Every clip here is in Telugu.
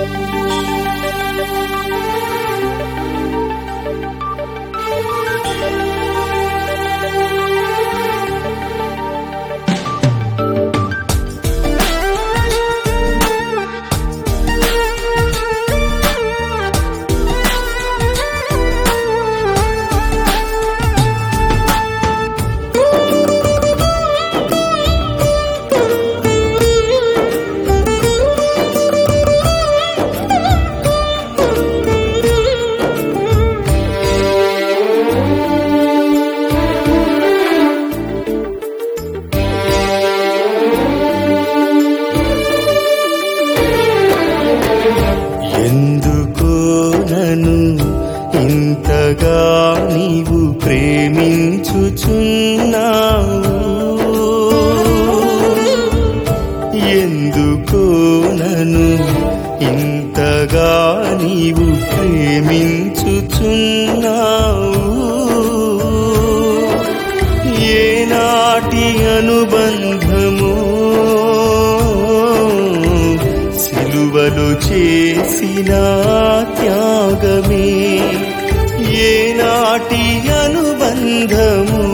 ఎందుకో నన్ను ఇంతగా నీవు ప్రేమించుచున్నావు ఎందుకో నన్ను ఇంతగా నీవు ప్రేమించుచున్నావు ఏనాటి అనుబంధము సిలువలు చేసిన త్యాగమే ఏనాటి అనుబంధము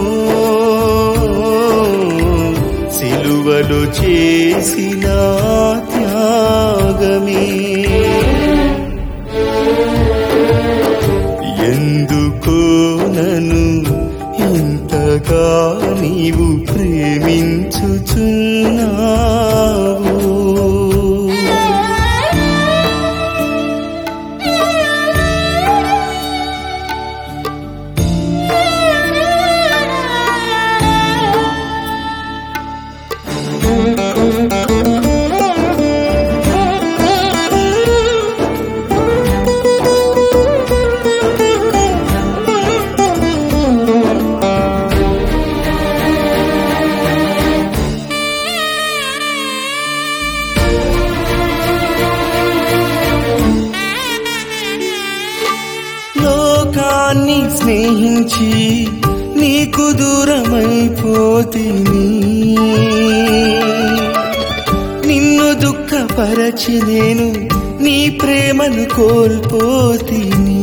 సిలువలు చేసిన త్యాగమే ఎందుకో నన్ను ఇంతగా నీవు ప్రేమించుచున్నావు లోకాన్ని స్నేహించి నీకు దూరమైపోతిని నిన్ను దుఃఖపరచి నేను నీ ప్రేమను కోల్పోతిని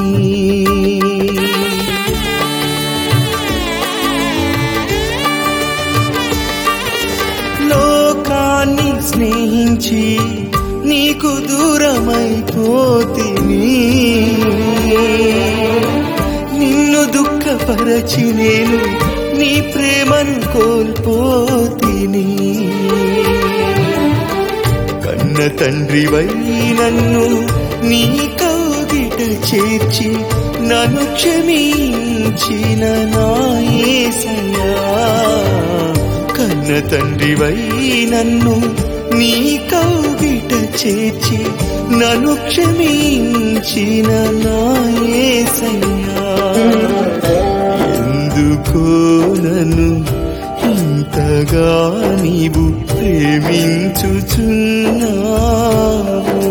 లోకాన్ని స్నేహించి నీకు దూరమైపోతిని నిన్ను దుఃఖపరచి నేను నీ ప్రేమను కోల్పోతిని కన్న తండ్రివై నన్ను నీ కౌగిట చేర్చి నన్ను క్షమించిన నాయసయ్యా కన్న తండ్రివై నన్ను నీ కౌగిట చేర్చి నన్ను క్షమించిన నాయసయ్యా ఎందుకో నన్ను ఇంతగా నీవు ప్రేమించుచున్నావు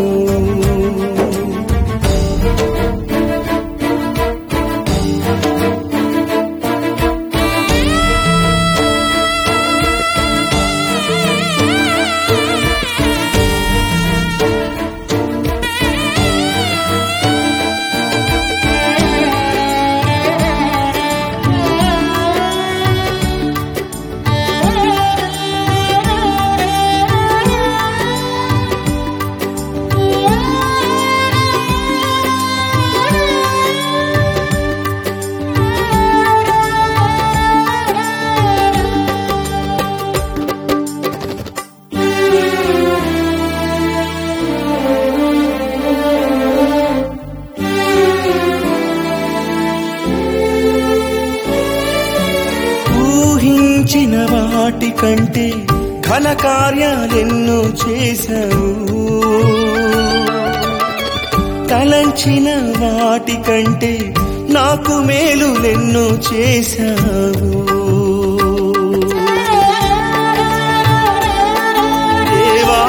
ఊహించిన వాటి కంటే ఘన కార్యాలెన్నో చేశావు తలంచిన వాటి కంటే నాకు మేలులెన్నో చేశావు దేవా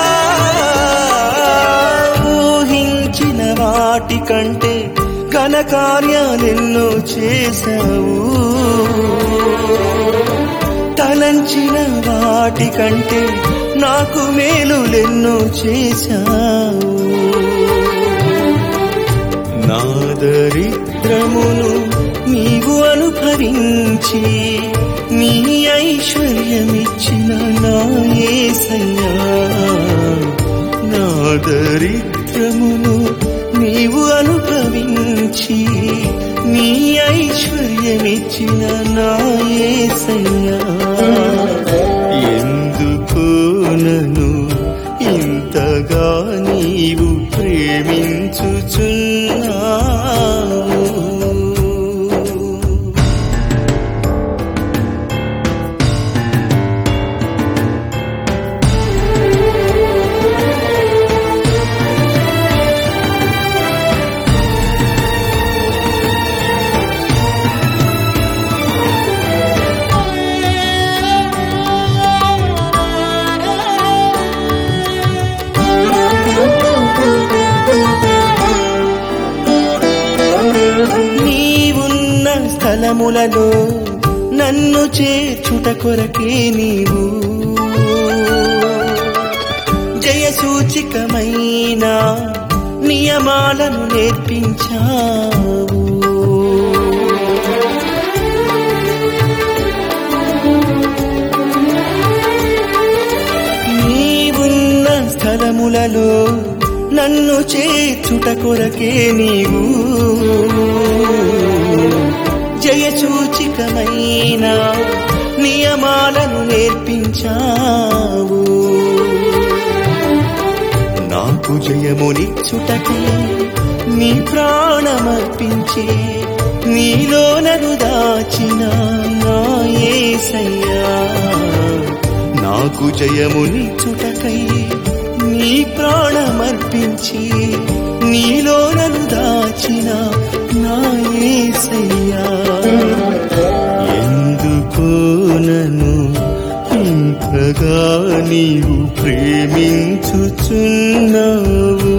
ఊహించిన వాటి కంటే ఘన కార్యాలెన్నో చేశావు తలంచిన వాటి కంటే నాకు మేలులెన్నో చేశావు దరిద్రమును నీవు అనుభవించి నీ ఐశ్వర్యమిచ్చిన నా యేసయ్యా నా దరిద్రమును నీవు అనుభవించి నీ ఐశ్వర్యమిచ్చిన నా యేసయ్యా ఎందుకు నన్ను ఇంతగా నీవు ప్రేమించుచున్నావు నీవున్న స్థలములలో నన్ను చేర్చుట కొరకే నీవు జయసూచికమైన నియమాలను నేర్పించావు నీవున్న స్థలములలో నన్ను చేర్చుట కొరకే నీవు జయసూచికమైన నియమాలను నేర్పించావు నాకు జయమునిచ్చుటకే నీ ప్రాణమర్పించి నీలో నన్ను దాచిన నా యేసయ్యా నాకు జయమునిచ్చుటకై నీ ప్రాణమర్పించి నీలో నన్ను దాచిన నా యేసయ్యా ఎందుకో నన్ను ఇంతగా నీవు ప్రేమించుచున్నావు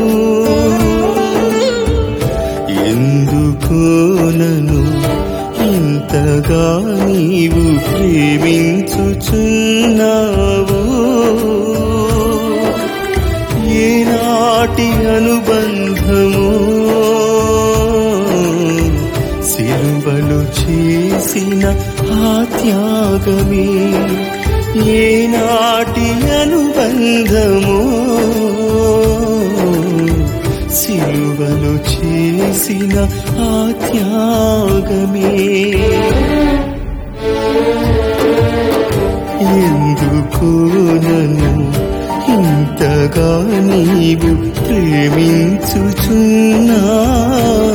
ఎందుకో నన్ను ఇంతగా నీవు ప్రేమించుచున్నావు ఏనాటి అనుబంధము సిలువలు చేసిన ఆ త్యాగమే ఏనాటి అనుబంధము సిలువలు చేసిన ఆ త్యాగమే ఎందుకు నన్ను ఇంతగా నీవు ప్రేమించుచున్నావు